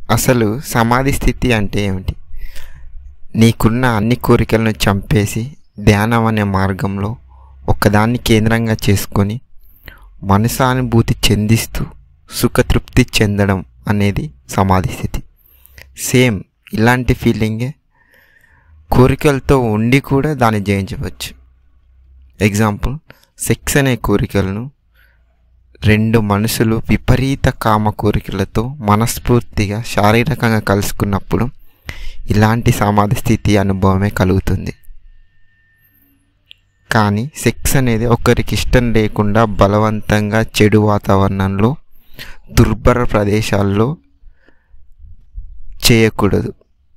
అసలు సమాధి స్థితి అంటే ఏమిటి నీకున్న అన్ని కోరికలను చంపేసి ధ్యానం అనే మార్గంలో ఒకదాన్ని కేంద్రంగా చేసుకొని మనసానుభూతి చెందిస్తూ సుఖతృప్తి చెందడం అనేది సమాధి స్థితి సేమ్ ఇలాంటి ఫీలింగే కోరికలతో ఉండి కూడా దాన్ని జయించవచ్చు ఎగ్జాంపుల్ సెక్స్ అనే కోరికలను రెండు మనుషులు విపరీత కామ కోరికలతో మనస్ఫూర్తిగా శారీరకంగా కలుసుకున్నప్పుడు ఇలాంటి సమాధి స్థితి అనుభవమే కలుగుతుంది కానీ సెక్స్ అనేది ఒకరికి ఇష్టం లేకుండా బలవంతంగా చెడు వాతావరణంలో దుర్భర ప్రదేశాల్లో చేయకూడదు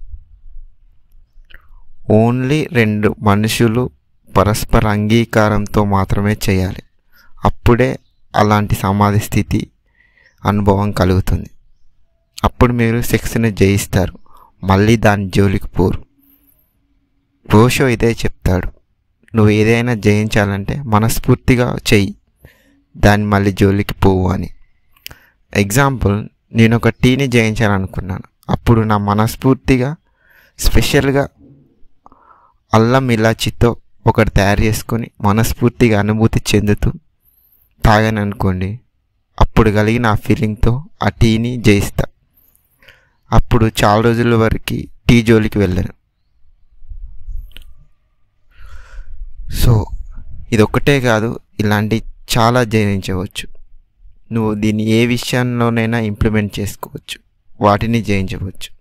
ఓన్లీ రెండు మనుషులు పరస్పర అంగీకారంతో మాత్రమే చేయాలి అప్పుడే అలాంటి సమాధి స్థితి అనుభవం కలుగుతుంది అప్పుడు మీరు సెక్స్ని జయిస్తారు మళ్ళీ దాని జోలికి పోరు రోషో ఇదే చెప్తాడు నువ్వు ఏదైనా జయించాలంటే మనస్ఫూర్తిగా చెయ్యి దాన్ని మళ్ళీ జోలికి పోవు అని ఎగ్జాంపుల్ నేను ఒక టీని జయించాలనుకున్నాను అప్పుడు నా మనస్ఫూర్తిగా స్పెషల్గా అల్లం ఇలాచితో ఒకటి తయారు చేసుకొని మనస్ఫూర్తిగా అనుభూతి చెందుతూ తాగాను అనుకోండి అప్పుడు కలిగిన ఆ ఫీలింగ్తో ఆ టీని జయిస్తా అప్పుడు చాలా రోజుల వరకు టీ జోలికి వెళ్ళాను సో ఇది ఒక్కటే కాదు ఇలాంటి చాలా జయించవచ్చు నువ్వు దీన్ని ఏ విషయంలోనైనా ఇంప్లిమెంట్ చేసుకోవచ్చు వాటిని జయించవచ్చు